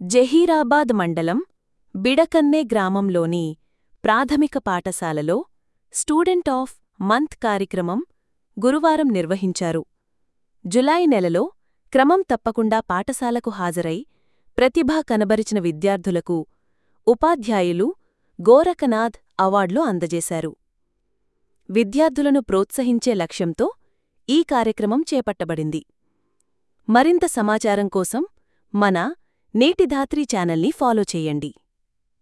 జహీరాబాద్ మండలం బిడకన్నే గ్రామంలోని ప్రాథమిక పాఠశాలలో స్టూడెంట్ ఆఫ్ మంత్ కార్యక్రమం గురువారం నిర్వహించారు జులై నెలలో క్రమం తప్పకుండా పాఠశాలకు హాజరై ప్రతిభ కనబరిచిన విద్యార్థులకు ఉపాధ్యాయులు గోరఖనాథ్ అవార్డులు అందజేశారు విద్యార్థులను ప్రోత్సహించే లక్ష్యంతో ఈ కార్యక్రమం చేపట్టబడింది మరింత సమాచారం కోసం మన నేటిధాత్రి ఛానల్ని ఫాలో చేయండి